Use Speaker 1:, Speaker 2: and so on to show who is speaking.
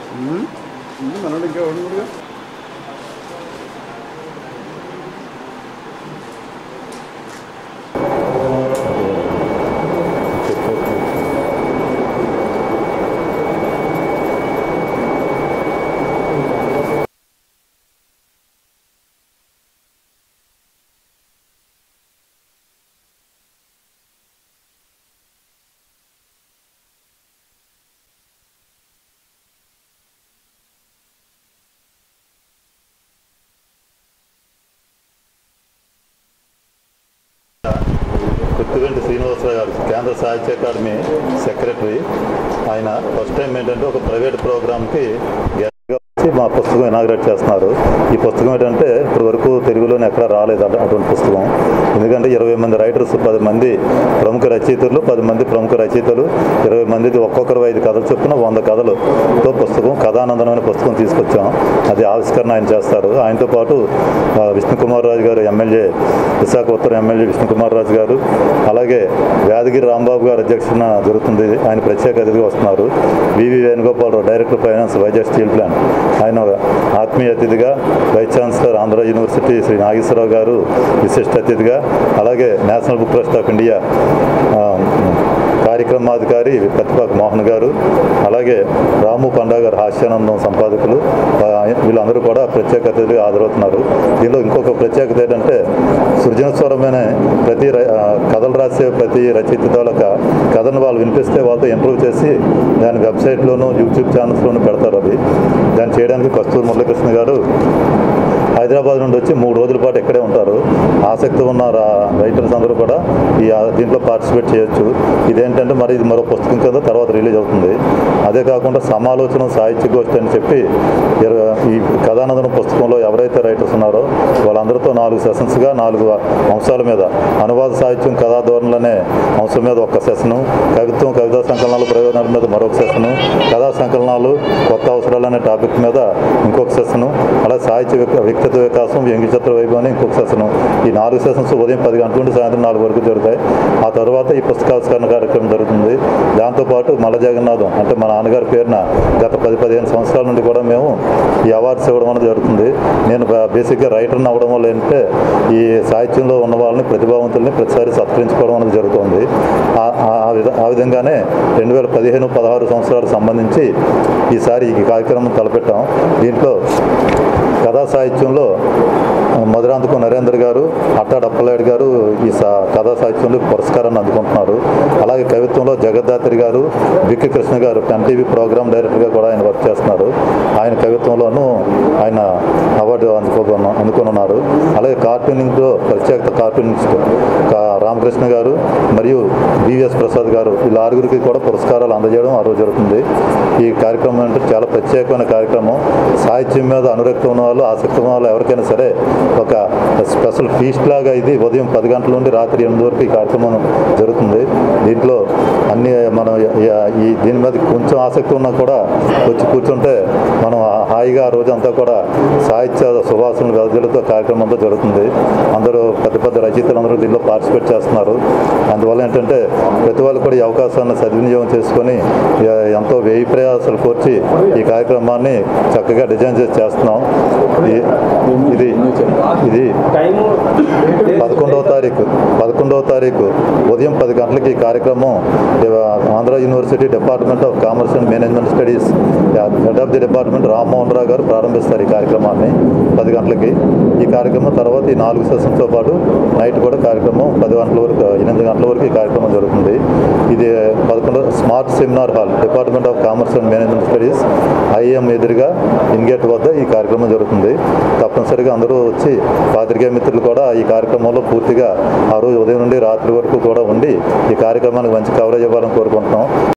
Speaker 1: మనోడు ఇంకా ఉన్నాడుగా
Speaker 2: కొత్తగంటి శ్రీనివాసరావు గారు కేంద్ర సాహిత్య అకాడమీ సెక్రటరీ ఆయన ఫస్ట్ టైం ఏంటంటే ఒక ప్రైవేట్ ప్రోగ్రామ్కి గెస్ట్గా వచ్చి మా పుస్తకం ఇనాగ్రేట్ చేస్తున్నారు ఈ పుస్తకం ఏంటంటే ఇప్పటి వరకు తెలుగులోనే ఎక్కడ రాలేదు అట- అటువంటి పుస్తకం ఎందుకంటే ఇరవై మంది రైటర్స్ పది మంది ప్రముఖ రచయితలు పది మంది ప్రముఖ రచయితలు ఇరవై మందికి ఒక్కొక్కరు ఐదు కథలు చొప్పున వంద కథలతో పుస్తకం కథానందనమైన పుస్తకం తీసుకొచ్చాం అది ఆవిష్కరణ ఆయన చేస్తారు ఆయనతో పాటు ఆ, విష్ణుకుమార్ రాజు గారు ఎమ్మెల్యే విశాఖ ఉత్తర ఎమ్మెల్యే విష్ణుకుమార్ రాజు గారు అలాగే యాదగిరి రాంబాబు గారు అధ్యక్షతన జరుగుతుంది ఆయన ప్రత్యేక అతిథిగా వస్తున్నారు V V Venugopalarao director finance Vizag steel plant ఆయన ఆత్మీయ అతిథిగా vice chancellor Andhra university Shri Nageswararao గారు విశిష్ట అతిథిగా అలాగే national book trust of India ఆ, కార్యక్రమాధికారి ప్రతిపాక్ మోహన్ గారు అలాగే రాము పండా గారు హాస్యానందం సంపాదకులు ఆ, వీళ్ళందరూ కూడా ప్రత్యేక అతిథిగా హాజరవుతున్నారు దీనిలో ఇంకొక ప్రత్యేకత ఏంటంటే సృజనస్వరమైన ప్రతి ర- ఆ, కథలు రాసే ప్రతి రచయిత తాలూక కథను వాళ్ళు వినిపిస్తే వాళ్ళతో ఇంప్రూవ్ చేసి దాని వెబ్సైట్లోను యూట్యూబ్ ఛానల్స్లోనూ పెడతారు అది దాన్ని చేయడానికి కస్తూరి మురళీకృష్ణ గారు హైదరాబాద్ నుండి వచ్చి మూడు రోజుల పాటు ఇక్కడే ఉంటారు ఆసక్తి ఉన్న రా- రైటర్స్ అందరూ కూడా ఈ ఆ, దీంట్లో పార్టిసిపేట్ చేయొచ్చు ఇదేంటంటే మరి ఇది మరో పుస్తకం కింద తర్వాత రిలీజ్ అవుతుంది అదే కాకుండా సమాలోచన సాహిత్య గోష్ఠి అని చెప్పి ఇర- ఈ కథానందన పుస్తకంలో ఎవరైతే రైటర్స్ ఉన్నారో వాళ్ళందరితో నాలుగు సెషన్స్గా నాలుగు అంశాల మీద అనువాద సాహిత్యం కథా ధోరణులు అనే అంశం మీద ఒక సెషను కవిత్వం కవితా సంకలనాలు ప్రయోజనాల మీద మరొక సెషను కథా సంకలనాలు కొత్త అవసరాలు అనే టాపిక్ మీద ఇంకొక సెషను అలాగే సాహిత్య విక- వ్యక్తిత్వ వికాసం వ్యంగ్య చిత్ర వైభవం అని ఇంకొక సెషను ఈ నాలుగు సెషన్స్ ఉదయం పది గంటల నుండి సాయంత్రం నాలుగు వరకు జరుగుతాయి ఆ తర్వాత ఈ పుస్తకావిష్కరణ కార్యక్రమం జరుగుతుంది దాంతోపాటు మల్ల జగన్నాథం అంటే మా నాన్నగారి పేరున గత పది పదిహేను సంవత్సరాల నుండి కూడా మేము ఈ అవార్డ్స్ ఇవ్వడం అనేది జరుగుతుంది నేను బ- బేసిక్గా రైటర్ని అవ్వడం వల్ల ఏంటంటే ఈ సాహిత్యంలో ఉన్న వాళ్ళని ప్రతిభావంతుల్ని ప్రతిసారి సత్కరించుకోవడం అనేది జరుగుతుంది ఆ- ఆ- ఆ విధ- ఆ విధంగానే రెండు వేల పదిహేను పదహారు సంవత్సరాలకు సంబంధించి ఈసారి ఈ కార్యక్రమం తలపెట్టాం దీంట్లో కథా సాహిత్యంలో మధురాంతకు నరేందర్ గారు అట్టాడు అప్పలనాయుడు గారు ఈ సా కథా సాహిత్యంలో పురస్కారాన్ని అందుకుంటున్నారు అలాగే కవిత్వంలో జగద్దాత్రి గారు విక్కి కృష్ణ గారు పెన్ టీవీ ప్రోగ్రామ్ డైరెక్టర్గా కూడా ఆయన వర్క్ చేస్తున్నారు ఆయన కవిత్వంలోనూ ఆయన అవార్డు అందుకోగొన్న అందుకున్నారు అలాగే కార్టూనింగ్లో ప్రత్యేక కార్టూనిస్ట్ కా- రామకృష్ణ గారు మరియు వివిఎస్ ప్రసాద్ గారు వీళ్ళ ఆరుగురికి కూడా పురస్కారాలు అందజేయడం ఆ రోజు జరుగుతుంది ఈ కార్యక్రమం అంటే చాలా ప్రత్యేకమైన కార్యక్రమం సాహిత్యం మీద అనురక్తి ఉన్న వాళ్ళు ఆసక్తి ఉన్న వాళ్ళు ఎవరికైనా సరే ఒక స్పెషల్ ఫీస్ట్ లాగా ఇది ఉదయం పది గంటల నుండి రాత్రి ఎనిమిది వరకు ఈ కార్యక్రమం జరుగుతుంది దీంట్లో అన్ని మనం ఈ- ఈ దీని మీద కొంచెం ఆసక్తి ఉన్నా కూడా వచ్చి కూర్చుంటే మనం హాయిగా ఆ రోజంతా కూడా సాహిత్య సువాసనలు వెదజల్లుతో కార్యక్రమం అంతా జరుగుతుంది అందరూ పెద్ద పెద్ద రచయితలు అందరూ దీనిలో పార్టిసిపేట్ చేస్తున్నారు అందువల్ల ఏంటంటే ప్రతి వాళ్ళు కూడా ఈ అవకాశాన్ని సద్వినియోగం చేసుకొని ఎ- ఎంతో వ్యయ ప్రయాసాలు కోర్చి ఈ కార్యక్రమాన్ని చక్కగా డిజైన్ చేసి చేస్తున్నాం ఇది ఇది ఇది పదకొండవ తారీఖు పదకొండవ తారీఖు ఉదయం పది గంటలకి ఈ కార్యక్రమం ఇవ- Andhra university department of commerce and management studies head of the department Rammohan Rao గారు ప్రారంభిస్తారు ఈ కార్యక్రమాన్ని పది గంటలకి ఈ కార్యక్రమం తర్వాత ఈ నాలుగు సెషన్స్తో పాటు నైట్ కూడా కార్యక్రమం పది గంటల వరకు ఎనిమిది గంటల వరకు ఈ కార్యక్రమం జరుగుతుంది ఇది పదకొండు smart seminar hall department of commerce and management studies IM ఎదురుగా ఇన్గేట్ వద్ద ఈ కార్యక్రమం జరుగుతుంది తప్పనిసరిగా అందరూ వచ్చి పాత్రికేయ మిత్రులు కూడా ఈ కార్యక్రమంలో పూర్తిగా ఆ రోజు ఉదయం నుండి రాత్రి వరకు కూడా ఉండి ఈ కార్యక్రమానికి మంచి కవరేజ్ ఇవ్వాలని కోరుకుంటున్నాం